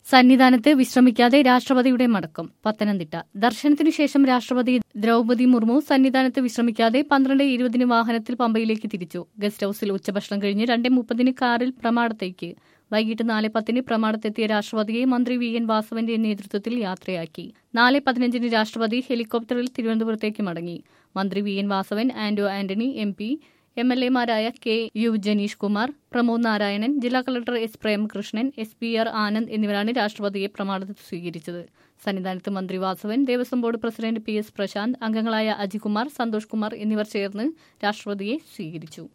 സന്നിധാനത്ത് വിശ്രമിക്കാതെ രാഷ്ട്രപതിയുടെ മടക്കം പത്തനംതിട്ട ദർശനത്തിനു ശേഷം രാഷ്ട്രപതി ദ്രൗപതി മുർമു സന്നിധാനത്ത് വിശ്രമിക്കാതെ പന്ത്രണ്ട് ഇരുപതിന് വാഹനത്തിൽ പമ്പയിലേക്ക് തിരിച്ചു ഗസ്റ്റ് ഹൌസിൽ ഉച്ചഭക്ഷണം കഴിഞ്ഞ് രണ്ട് മുപ്പതിന് കാറിൽ പ്രമാടത്തേക്ക് വൈകിട്ട് നാല് പത്തിന് പ്രമാടത്തെത്തിയ രാഷ്ട്രപതിയെ മന്ത്രി വി എൻ വാസവന്റെ നേതൃത്വത്തിൽ യാത്രയാക്കി നാല് പതിനഞ്ചിന് രാഷ്ട്രപതി ഹെലികോപ്റ്ററിൽ തിരുവനന്തപുരത്തേക്ക് മടങ്ങി മന്ത്രി V N Vasavan Anto Antony M P M L എമാരായ കെ യു ജനീഷ് കുമാർ പ്രമോദ് നാരായണൻ ജില്ലാ collector S Premakrishnan S P R Anand എന്നിവരാണ് രാഷ്ട്രപതിയെ പ്രമാണത്തിൽ സ്വീകരിച്ചത് സന്നിധാനത്ത് മന്ത്രി Vasavan Devaswom board president P S Prasanth അംഗങ്ങളായ അജികുമാർ സന്തോഷ് കുമാർ എന്നിവർ ചേർന്ന് രാഷ്ട്രപതിയെ സ്വീകരിച്ചു